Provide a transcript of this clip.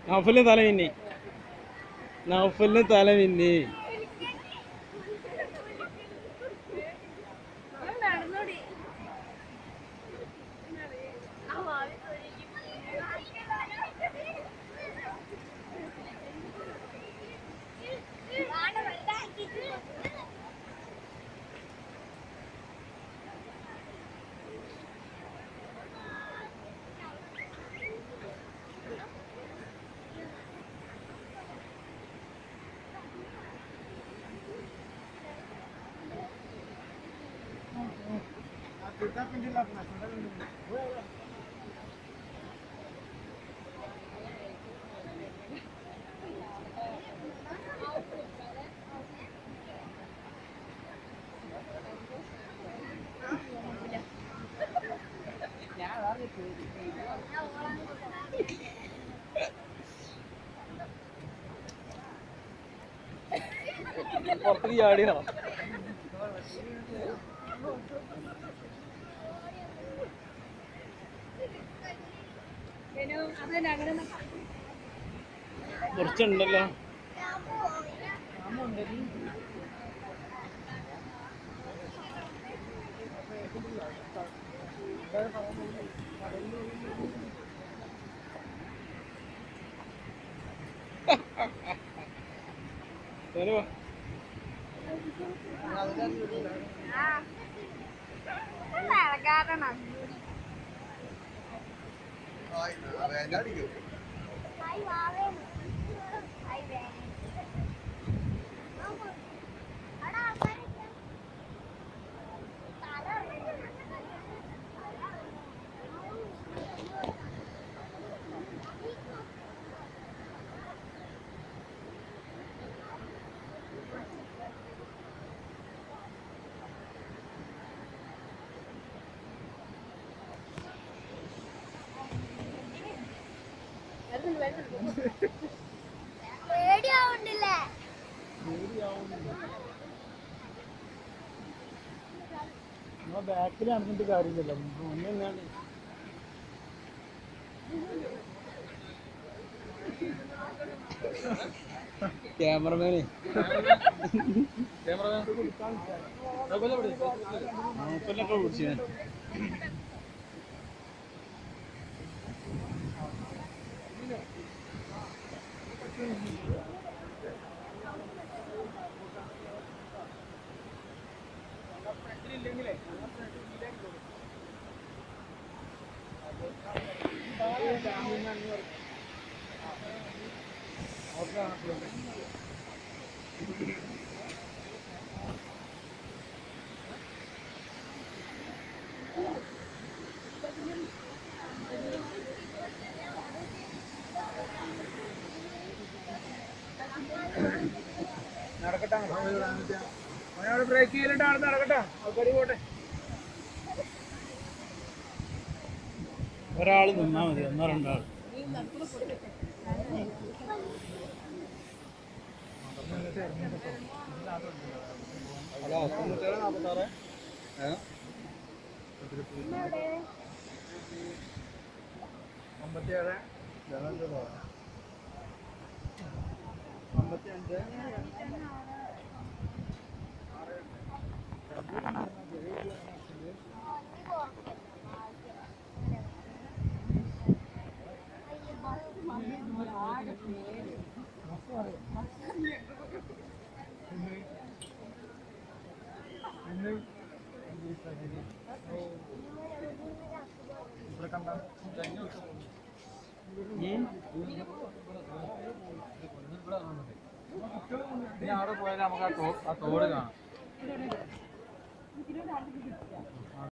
നൗഫലിന് തല മിന്നി നൗഫലിന് തല മിന്നി നടന്നോടി പുറത്തേക്ക് ചാടിയോ അതന്നെ അങ്ങനെ കുറച്ചുണ്ടല്ലോ വരുവാ കാരണം പേടിയാവുണ്ടില്ലേ നമ്മളെ ബാക്കിൽ നടന്നിട്ട് കാര്യമില്ലല്ലോ മുന്നിൽ നിന്നാണ് ക്യാമറമാനെ മൂപ്പല്ലൊക്കെ പിടിച്ചു നടക്കട്ടെ അവനവിടെ ബ്രേക്ക് ചെയ്തിട്ട് അവിടെ നടക്കട്ടെ ആൾക്കാർ പോട്ടെ ഒരാൾ നിന്നാ മതി ഒന്നോ രണ്ടാൾ അമ്പത്തിയേഴ് അമ്പത്തി അഞ്ച് ഇവിടെ കണ്ട ഇനി അവിടെ പോയാൽ നമുക്ക് ആ തോ ആ തോട് കാണാം